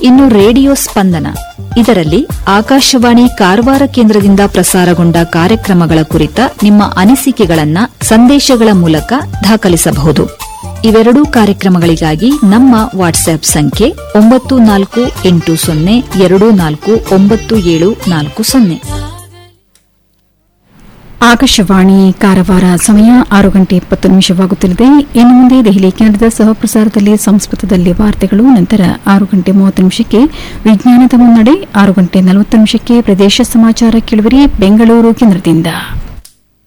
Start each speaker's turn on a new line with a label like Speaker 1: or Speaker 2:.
Speaker 1: ಇನ್ನು ರೇಡಿಯೋ ಸ್ಪಂದನ ಇದರಲ್ಲಿ ಆಕಾಶವಾಣಿ ಕಾರವಾರ ಕೇಂದ್ರದಿಂದ ಪ್ರಸಾರಗೊಂಡ ಕಾರ್ಯಕ್ರಮಗಳ ಕುರಿತ ನಿಮ್ಮ ಅನಿಸಿಕೆಗಳನ್ನ ಸಂದೇಶಗಳ ಮೂಲಕ ದಾಖಲಿಸಬಹುದು ಇವೆರಡೂ ಕಾರ್ಯಕ್ರಮಗಳಿಗಾಗಿ ನಮ್ಮ ವಾಟ್ಸ್ಆಪ್ ಸಂಖ್ಯೆ ಒಂಬತ್ತು ನಾಲ್ಕು ಎಂಟು ಸೊನ್ನೆ ಎರಡು ನಾಲ್ಕು ಒಂಬತ್ತು ಏಳು ನಾಲ್ಕು ಸೊನ್ನೆ
Speaker 2: ಆಕಾಶವಾಣಿ ಕಾರವಾರ ಸಮಯ ಆರು ಗಂಟೆ ಇಪ್ಪತ್ತು ನಿಮಿಷವಾಗುತ್ತಿದೆ ಇನ್ನು ಮುಂದೆ ದೆಹಲಿ ಕೇಂದ್ರದ ಸಹಪ್ರಸಾರದಲ್ಲಿ ಸಂಸ್ಕೃತದಲ್ಲಿ ವಾರ್ತೆಗಳು ನಂತರ ಆರು ಗಂಟೆ ಮೂವತ್ತು ನಿಮಿಷಕ್ಕೆ ವಿಜ್ಞಾನದ ಮುನ್ನಡೆ ಆರು ಗಂಟೆ ನಲವತ್ತು ನಿಮಿಷಕ್ಕೆ ಪ್ರದೇಶ ಸಮಾಚಾರ ಕೇಳುವರಿ ಬೆಂಗಳೂರು ಕೇಂದ್ರದಿಂದ